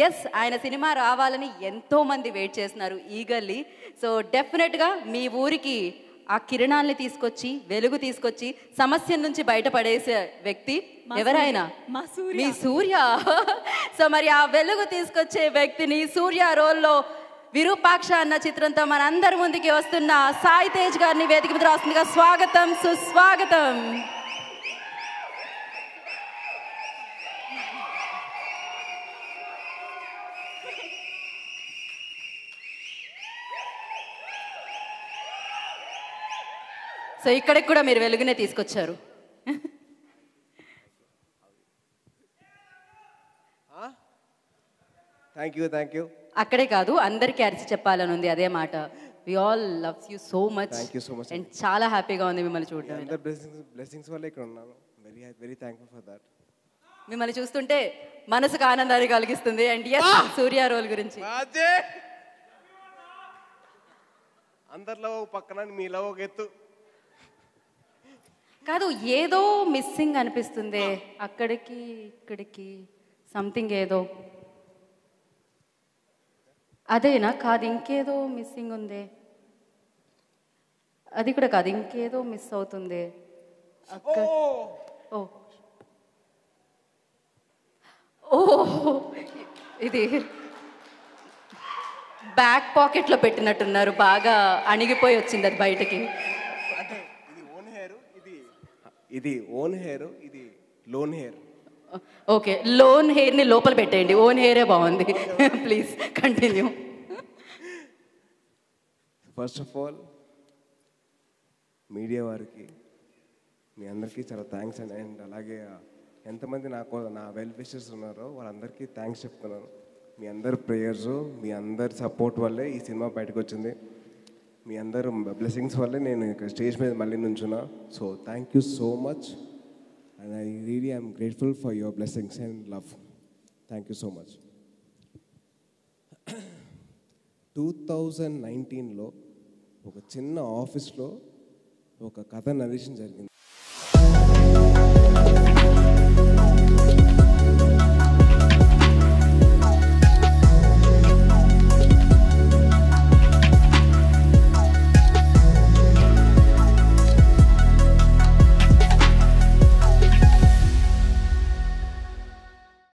Yes ఆయన cinema రావాలని ఎంతో మంది వెయిట్ చేస్తున్నారు ఈగర్లీ సో డెఫినెట్గా మీ ఊరికి ఆ కిరణాల్ని తీసుకొచ్చి వెలుగు తీసుకొచ్చి సమస్య నుంచి బయటపడేసే వ్యక్తి మా ఎవరైనా సూర్య. మా సూర్య. మీ సూర్య సో మరి ఆ వెలుగు తీసుకొచ్చే వ్యక్తిని సూర్య రోల్లో విరూపాక్ష అన్న చిత్రంతో మన అందరి ముందుకి వస్తున్న సాయి తేజ్ గారిని వేదిక మీద రాస్తుందిగా స్వాగతం సుస్వాగతం సో ఇక్కడికి కూడా మీరు వెలుగునే తీసుకొచ్చారు థ్యాంక్ యూ థ్యాంక్ యూ అక్కడే కాదు అందరికీ అరిచి చెప్పాలని ఉంది అదే మాట we all loves you so much Thank you so much. And చాలా హ్యాపీగా ఉంది మిమ్మల్ని చూడడం అందరు బ్లెస్సింగ్స్ బ్లెస్సింగ్స్ వల్ల ఇక్కడ ఉన్నాను very very thankful for that మిమ్మల్ని చూస్తుంటే మనసుకు ఆనందాన్ని కలిగిస్తుంది అండ్ ఎస్ సూర్య రోల్ గురించి అందరిలో ఒక పక్కన మీలో ఒక ఎత్తు కాదు ఏదో మిస్సింగ్ అనిపిస్తుంది అక్కడికి ఇక్కడికి సంథింగ్ ఏదో అదేనా కాదు ఇంకేదో మిస్సింగ్ ఉంది అది కూడా కాదు ఇంకేదో మిస్ అవుతుంది అక్క ఓ ఓ ఇది బ్యాక్ పాకెట్లో పెట్టినట్టున్నారు బాగా అణిగిపోయి వచ్చింది అది బయటకి అంటే ఇది ఓన్ హెయిర్ ఇది ఇది ఓన్ హెయిర్ ఇది లోన్ హెయిర్ ఓకే లోన్ హెయిర్ని లోపల పెట్టేయండి ఓన్ హెయిరే బాగుంది please continue first of all media వారికి మీ అందరికీ చాలా థ్యాంక్స్ అండి అండ్ అలాగే ఎంతమంది నాకు నా వెల్ విషెస్ ఉన్నారో వాళ్ళందరికీ థ్యాంక్స్ చెప్తున్నాను మీ అందరి ప్రేయర్స్ మీ అందరి సపోర్ట్ వల్లే ఈ సినిమా బయటకు వచ్చింది మీ అందరు బ్లెస్సింగ్స్ వల్లే నేను ఇక్కడ స్టేజ్ మీద మళ్ళీ నుంచున్నా so thank you so much and I really I'm grateful for your blessings and love thank you so much two thousand నైన్టీన్లో ఒక చిన్న ఆఫీస్లో ఒక కథ నరేషన్ జరిగింది